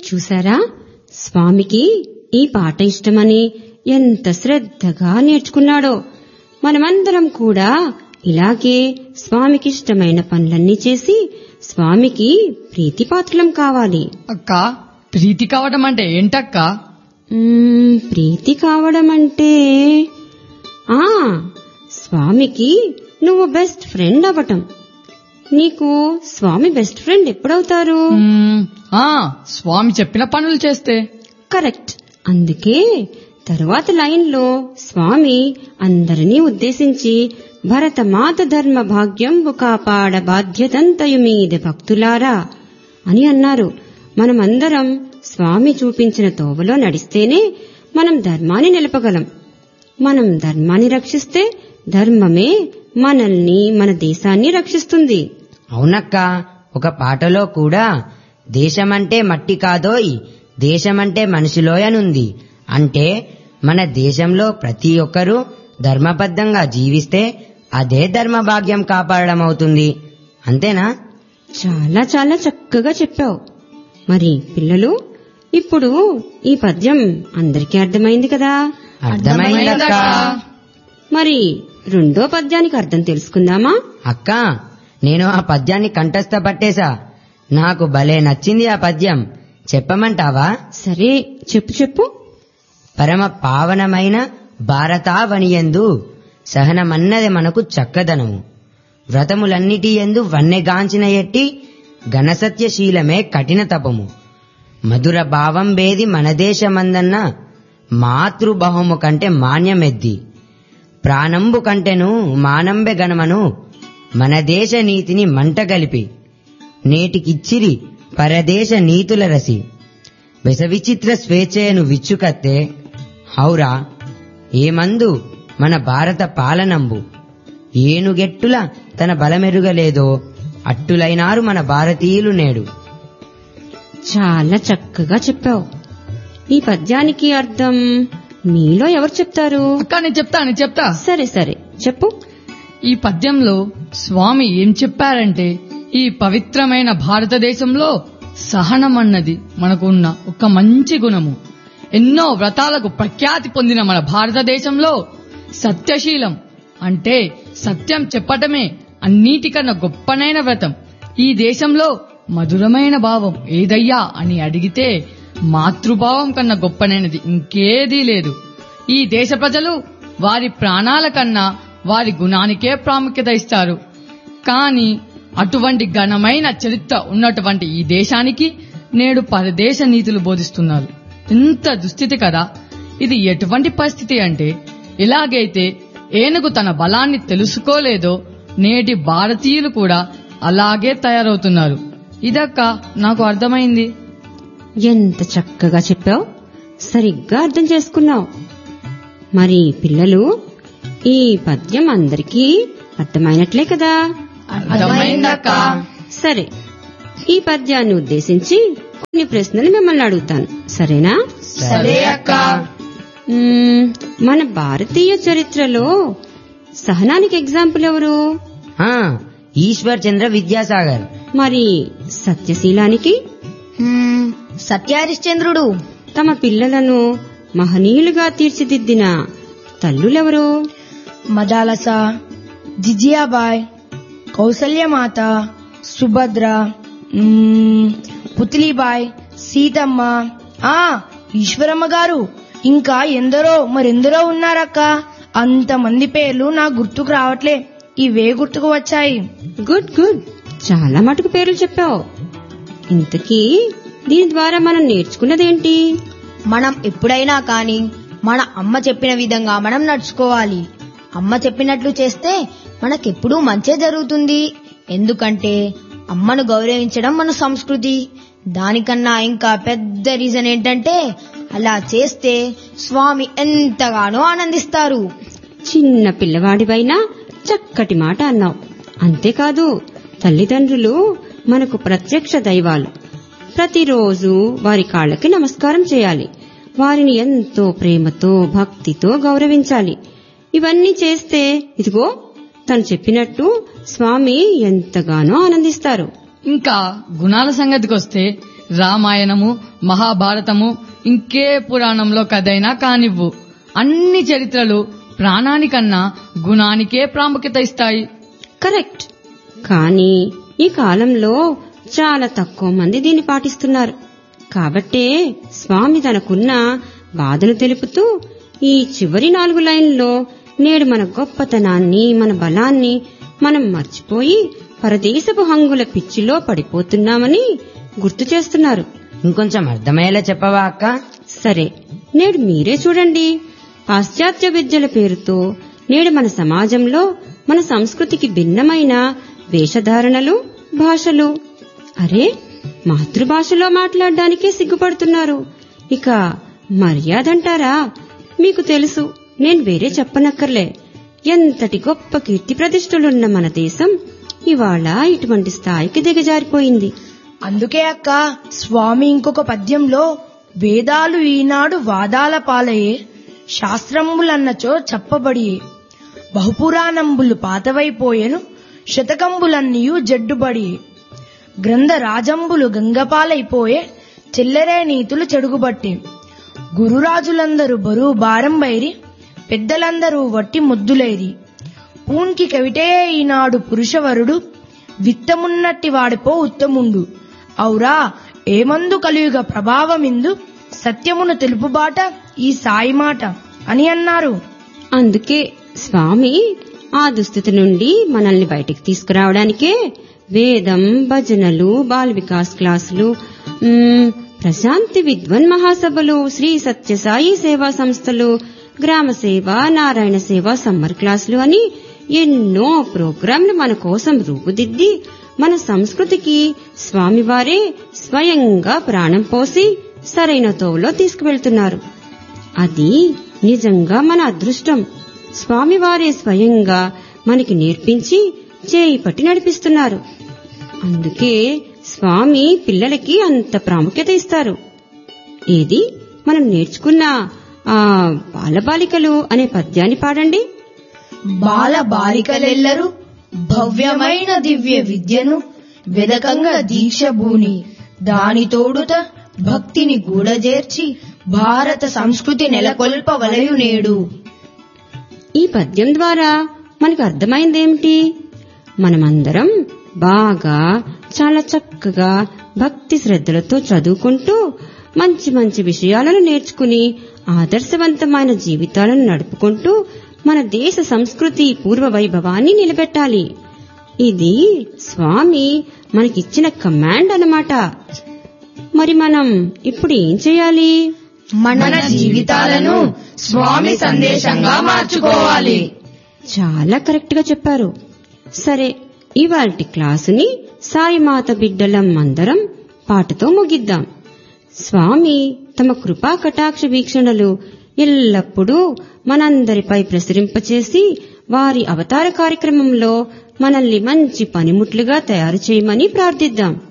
చూసారా స్వామికి ఈ పాట ఇష్టమని ఎంత శ్రద్ధగా నేర్చుకున్నాడో మనమందరం కూడా ఇలాగే స్వామికి ఇష్టమైన పనులన్నీ చేసి స్వామికి ప్రీతిపాత్రులం కావాలి అక్క ప్రీతి కావడం అంటే ఏంటక్క మ్మ్, ప్రీతి కావడం అంటే ఆ స్వామికి నువ్వు బెస్ట్ ఫ్రెండ్ అవ్వటం నీకు స్వామి బెస్ట్ ఫ్రెండ్ ఎప్పుడవుతారు మ్మ్, ఆ స్వామి చెప్పిన పనులు చేస్తే కరెక్ట్ అందుకే తరువాత లైన్లో స్వామి అందరినీ ఉద్దేశించి భరతమాత ధర్మ భాగ్యంబు కాపాడ బాధ్యతంతయు మీద భక్తులారా అని అన్నారు మనమందరం స్వామి చూపించిన తోవలో నడిస్తేనే మనం ధర్మాన్ని నిలపగలం మనం ధర్మాన్ని రక్షిస్తే ధర్మమే మనల్ని మన దేశాన్ని రక్షిస్తుంది అవునక్క ఒక పాటలో కూడా దేశమంటే మట్టి కాదోయ్ దేశమంటే మనిషిలోయ్ అనుంది అంటే మన దేశంలో ప్రతి ఒక్కరూ ధర్మబద్ధంగా జీవిస్తే అదే ధర్మ భాగ్యం కాపాడడం అవుతుంది అంతేనా చాలా చాలా చక్కగా చెప్పావు మరి పిల్లలు ఇప్పుడు ఈ పద్యం అందరికీ అర్థమైంది కదా అర్థమైందక్క మరి రెండో పద్యానికి అర్థం తెలుసుకుందామా అక్క నేను ఆ పద్యాన్ని కంఠస్థ పట్టేశా నాకు భలే నచ్చింది ఆ పద్యం చెప్పమంటావా సరే చెప్పు చెప్పు పరమ పావనమైన భారతావనియందు సహనమన్నది మనకు చక్కదనము వ్రతములన్నిటి ఎందు వన్నెగాంచిన ఎట్టి ఘనసత్యశీలమే కఠిన తపము మధుర భావం బేది మన దేశమందన్న మాతృభావము కంటే మాన్యమెద్ది ప్రాణంబు కంటెను మానంబె గణమను మన దేశ నీతిని మంట గలిపి నేటికిచ్చిరి పరదేశ నీతుల రసి విచిత్ర స్వేచ్ఛయను విచ్చుకత్తే హౌరా ఏమందు మన భారత పాలనంబు ఏనుగెట్టుల తన బలమెరుగలేదో అట్టులైనారు మన భారతీయులు నేడు చాలా చక్కగా చెప్పావు ఈ పద్యానికి అర్థం మీలో ఎవరు చెప్తారు అక్క నేను చెప్తా నేను చెప్తా సరే సరే చెప్పు ఈ పద్యంలో స్వామి ఏం చెప్పారంటే ఈ పవిత్రమైన భారతదేశంలో సహనం అన్నది మనకు ఉన్న ఒక మంచి గుణము ఎన్నో వ్రతాలకు ప్రఖ్యాతి పొందిన మన భారతదేశంలో సత్యశీలం అంటే సత్యం చెప్పటమే అన్నిటికన్నా గొప్పనైన వ్రతం ఈ దేశంలో మధురమైన భావం ఏదయ్యా అని అడిగితే మాతృభావం కన్నా గొప్పనైనది ఇంకేదీ లేదు ఈ దేశ ప్రజలు వారి ప్రాణాల కన్నా వారి గుణానికే ప్రాముఖ్యత ఇస్తారు కానీ అటువంటి ఘనమైన చరిత్ర ఉన్నటువంటి ఈ దేశానికి నేడు పరదేశ నీతులు బోధిస్తున్నారు ఇంత దుస్థితి కదా ఇది ఎటువంటి పరిస్థితి అంటే ఎలాగైతే ఏనుగు తన బలాన్ని తెలుసుకోలేదో నేటి భారతీయులు కూడా అలాగే తయారవుతున్నారు ఇదక్క నాకు అర్థమైంది ఎంత చక్కగా చెప్పావు సరిగ్గా అర్థం చేసుకున్నావు మరి పిల్లలు ఈ పద్యం అందరికీ అర్థమైనట్లే కదా అర్థమైందక్క సరే ఈ పద్యాన్ని ఉద్దేశించి కొన్ని ప్రశ్నలు మిమ్మల్ని అడుగుతాను సరేనా సరే అక్క మ్మ్, మన భారతీయ చరిత్రలో సహనానికి ఎగ్జాంపుల్ ఎవరు ఆ, ఈశ్వర్ చంద్ర విద్యాసాగర్ మరి సత్యశీలానికి హ్మ్, సత్య హరిశ్చంద్రుడు తమ పిల్లలను మహనీయులుగా తీర్చిదిద్దిన తల్లులెవరు మదాలస జిజియాబాయ్ కౌసల్యమాత సుభద్ర మ్మ్, పుత్లీబాయ్ సీతమ్మ ఆ ఈశ్వరమ్మ గారు ఇంకా ఎందరో మరెందరో ఉన్నారక్క అంతమంది పేర్లు నా గుర్తుకు రావట్లే ఇవే గుర్తుకు వచ్చాయి గుడ్ గుడ్ చాలా మటుకు పేర్లు చెప్పావు ఇంతకీ దీని ద్వారా మనం నేర్చుకున్నదేంటి మనం ఎప్పుడైనా కానీ మన అమ్మ చెప్పిన విధంగా మనం నడుచుకోవాలి అమ్మ చెప్పినట్లు చేస్తే మనకెప్పుడూ మంచే జరుగుతుంది ఎందుకంటే అమ్మను గౌరవించడం మన సంస్కృతి దానికన్నా ఇంకా పెద్ద రీజన్ ఏంటంటే అలా చేస్తే స్వామి ఎంతగానో ఆనందిస్తారు చిన్న పిల్లవాడివైనా చక్కటి మాట అన్నావు అంతేకాదు తల్లిదండ్రులు మనకు ప్రత్యక్ష దైవాలు ప్రతిరోజు వారి కాళ్ళకి నమస్కారం చేయాలి వారిని ఎంతో ప్రేమతో భక్తితో గౌరవించాలి ఇవన్నీ చేస్తే ఇదిగో తను చెప్పినట్టు స్వామి ఎంతగానో ఆనందిస్తారు ఇంకా గుణాల సంగతికొస్తే రామాయణము మహాభారతము ఇంకే పురాణంలో కథైనా కానివ్వు అన్ని చరిత్రలు ప్రాణానికన్నా గుణానికే ప్రాముఖ్యత ఇస్తాయి కరెక్ట్ కానీ ఈ కాలంలో చాలా తక్కువ మంది దీన్ని పాటిస్తున్నారు కాబట్టే స్వామి తనకున్న బాధను తెలుపుతూ ఈ చివరి నాలుగు లైన్లో నేడు మన గొప్పతనాన్ని మన బలాన్ని మనం మర్చిపోయి పరదేశపు హంగుల పిచ్చిలో పడిపోతున్నామని గుర్తు చేస్తున్నారు ఇంకొంచెం అర్థమయ్యేలా చెప్పవా అక్క సరే నేడు మీరే చూడండి పాశ్చాత్య విద్యల పేరుతో నేడు మన సమాజంలో మన సంస్కృతికి భిన్నమైన వేషధారణలు భాషలు అరే మాతృభాషలో మాట్లాడడానికే సిగ్గుపడుతున్నారు ఇక మర్యాదంటారా మీకు తెలుసు నేను వేరే చెప్పనక్కర్లే ఎంతటి గొప్ప కీర్తి ప్రతిష్టలున్న మన దేశం ఇవాళ ఇటువంటి స్థాయికి దిగజారిపోయింది అందుకే అక్క స్వామి ఇంకొక పద్యంలో వేదాలు ఈనాడు వాదాల పాలయే శాస్త్రంబులన్నచో చెప్పబడి బహుపురాణంబులు పాతవైపోయెను శతకంబులన్నీయు జడ్డుబడి గ్రంథ రాజంబులు గంగపాలైపోయే చిల్లరే నీతులు చెడుగుబట్టి గురురాజులందరూ బరువు భారం బైరి పెద్దలందరూ వట్టి ముద్దులేరి పూన్కి కవిటే ఈనాడు పురుషవరుడు విత్తమున్నట్టి వాడిపో ఉత్తముండు ఔరా ఏమందు కలియుగ ప్రభావమిందు సత్యమును తెలుపుబాట ఈ సాయి మాట అని అన్నారు అందుకే స్వామి ఆ దుస్థితి నుండి మనల్ని బయటికి తీసుకురావడానికే వేదం భజనలు బాల వికాస్ క్లాసులు మ్మ్, ప్రశాంతి విద్వన్ మహాసభలు శ్రీ సత్యసాయి సేవా సంస్థలు గ్రామ సేవ నారాయణ సేవ సమ్మర్ క్లాసులు అని ఎన్నో ప్రోగ్రాంలు మన కోసం రూపుదిద్ది మన సంస్కృతికి స్వామివారే స్వయంగా ప్రాణం పోసి సరైన తోవలో తీసుకువెళ్తున్నారు అది నిజంగా మన అదృష్టం స్వామివారే స్వయంగా మనకి నేర్పించి చేయి పట్టి నడిపిస్తున్నారు అందుకే స్వామి పిల్లలకి అంత ప్రాముఖ్యత ఇస్తారు ఏది మనం నేర్చుకున్న ఆ బాలబాలికలు అనే పద్యాన్ని పాడండి బాల బాలికలెల్లరూ భవ్యమైన దివ్య విద్యను వెదకంగా దీక్ష భూని దాని తోడుత భక్తిని గూడజేర్చి భారత సంస్కృతి నెలకొల్పవలయు నేడు ఈ పద్యం ద్వారా మనకు అర్థమైందేమిటి మనమందరం బాగా చాలా చక్కగా భక్తి శ్రద్ధలతో చదువుకుంటూ మంచి మంచి విషయాలను నేర్చుకుని ఆదర్శవంతమైన జీవితాలను నడుపుకుంటూ మన దేశ సంస్కృతి పూర్వ వైభవాన్ని నిలబెట్టాలి ఇది స్వామి మనకిచ్చిన కమాండ్ అన్నమాట మరి మనం ఇప్పుడు ఏం చేయాలి మన జీవితాలను స్వామి సందేశంగా మార్చుకోవాలి చాలా కరెక్ట్ గా చెప్పారు సరే ఇవాల్టి క్లాసుని సాయిమాత బిడ్డలం అందరం పాటతో ముగిద్దాం స్వామి తమ కృపా కటాక్ష వీక్షణలు ఎల్లప్పుడూ మనందరిపై ప్రసరింపచేసి వారి అవతార కార్యక్రమంలో మనల్ని మంచి పనిముట్లుగా తయారు చేయమని ప్రార్థిద్దాం